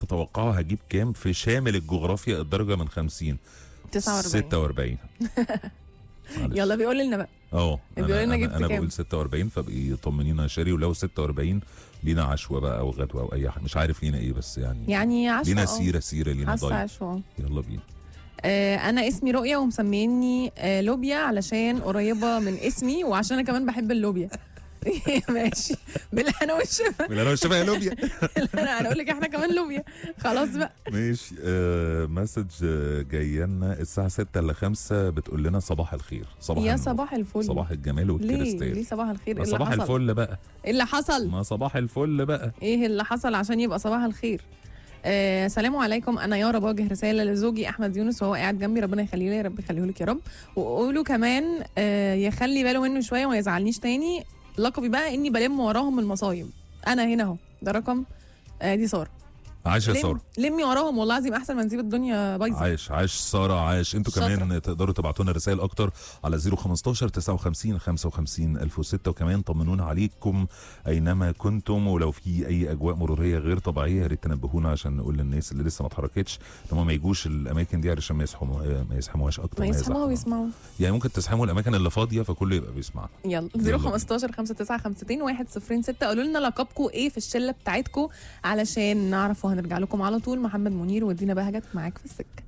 تتوقعوا هجيب كام في شامل الجغرافيا الدرجه من 50 49 46 معلش. يلا بيقول لنا بقى اه بيقول انا لنا انا, جبت أنا كام؟ بقول 46 فبقي طمنينا يا شاري ولو 46 لينا عشوه بقى او غدوه او اي حاجه مش عارف لينا ايه بس يعني يعني عشرة لينا اه. سيره سيره لينا حاسه ضايع عشوة يلا بينا آه انا اسمي رؤيا ومسميني آه لوبيا علشان قريبه من اسمي وعشان انا كمان بحب اللوبيا ماشي بالهنا والشفا من انا والشفا يا لوبيا انا هقول لك احنا كمان لوبيا خلاص بقى ماشي آه مسج آه جاي لنا الساعه 6 ل 5 بتقول لنا صباح الخير صباح يا النور. صباح الفل صباح الجمال ليه والكريستال ليه صباح الخير ما ايه اللي صباح حصل الفل بقى ايه اللي حصل ما صباح الفل بقى ايه اللي حصل عشان يبقى صباح الخير آه سلام عليكم انا يارا بوجه رساله لزوجي احمد يونس وهو قاعد جنبي ربنا يخليه لي يا رب يخليه لك يا رب وقولوا كمان آه يخلي باله منه شويه وما يزعلنيش تاني لقبي بقى اني بلم وراهم المصايب انا هنا اهو ده رقم آه دي ساره عاش يا لم ساره لمي وراهم والله العظيم احسن ما نسيب الدنيا بايظه عاش عاش ساره عاش انتوا شاطرة. كمان تقدروا تبعتوا لنا رسائل اكتر على 015 59 55 1006 وكمان طمنونا عليكم اينما كنتم ولو في اي اجواء مروريه غير طبيعيه يا ريت تنبهونا عشان نقول للناس اللي لسه ما اتحركتش ان هم ما يجوش الاماكن دي علشان ما يزحموا ما يزحموهاش اكتر ما هي يسمعوا زحمة. ويسمعوا يعني ممكن تزحموا الاماكن اللي فاضيه فكله يبقى بيسمعنا يلا يلا 015 59 52 106 قولوا لنا لقبكم ايه في الشله بتاعتكم علشان نعرف وهنرجع لكم على طول محمد منير ودينا بهجت معاك في السكه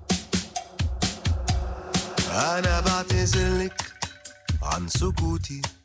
أنا بعتذرلك عن سكوتي